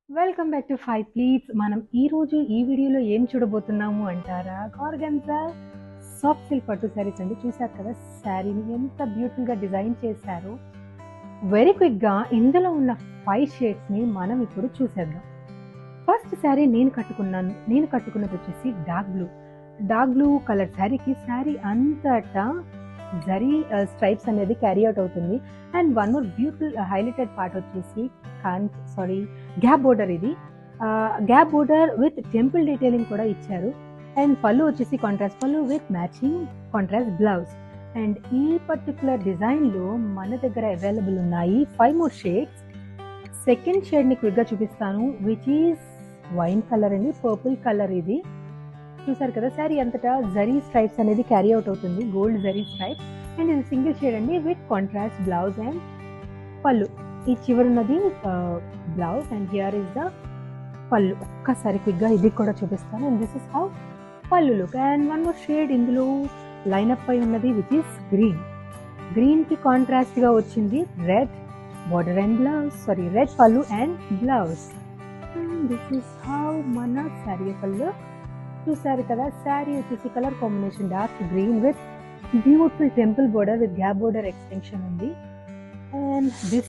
welcome back to five please మనం ఈ రోజు ఈ వీడియోలో ఏం చూడబోతున్నాము అంటారా కార్గన్జా సాఫ్ట్ సిల్క్ పట్టు శారీస్ అండి చూసారు కదా శారీని ఎంత బ్యూటిఫుల్ గా డిజైన్ చేశారు వెరీ క్విక్ గా ఇందులో ఉన్న ఫైవ్ షేడ్స్ ని మనం ఇప్పుడు చూసేద్దాం ఫస్ట్ శారీ నేను కట్టుకున్నాను నేను కట్టుకున్నది వచ్చేసి dark blue dark blue colour శారీకి శారీ అంతటా జరీ స్ట్రైప్స్ అనేది క్యారీ అవుట్ అవుతుంది and one more beautiful highlighted part వచ్చేసి కాంత్ సారీ గ్యాప్ బోర్డర్ ఇది gap border with temple detailing కూడా ఇచ్చారు అండ్ పళ్ళు వచ్చేసి contrast pallu with matching contrast blouse and ఈ పర్టికులర్ డిజైన్ లో మన దగ్గర అవైలబుల్ ఉన్నాయి five more shades second shade ని క్విక్ గా చూపిస్తాను విచ్ ఈస్ వైన్ కలర్ అండి పర్పుల్ కలర్ ఇది చూసారు కదా శారీ అంతటా జరీ స్ట్రైప్స్ అనేది క్యారీ అవుట్ అవుతుంది గోల్డ్ జరీ స్ట్రైప్స్ అండ్ ఇది సింగిల్ షేడ్ అండి with contrast blouse and pallu ఈ చివరున్నది blouse and here is the pallu ఒక్కసారి క్విక్గా ఇది కూడా చూపిస్తాను and this is how pallu look and one more shade ఇందులో లైనప్ అయి ఉన్నది విచ్ ఇస్ గ్రీన్ గ్రీన్ కి కాంట్రాస్ట్ గా వచ్చింది red border and blouse sari red pallu and blouse this is how మన శారీ యొక్క లుక్ చూసారు కదా శారీ వచ్చేసి colour combination dark green with beautiful temple border with gap border extension ఉంది అండ్ దిస్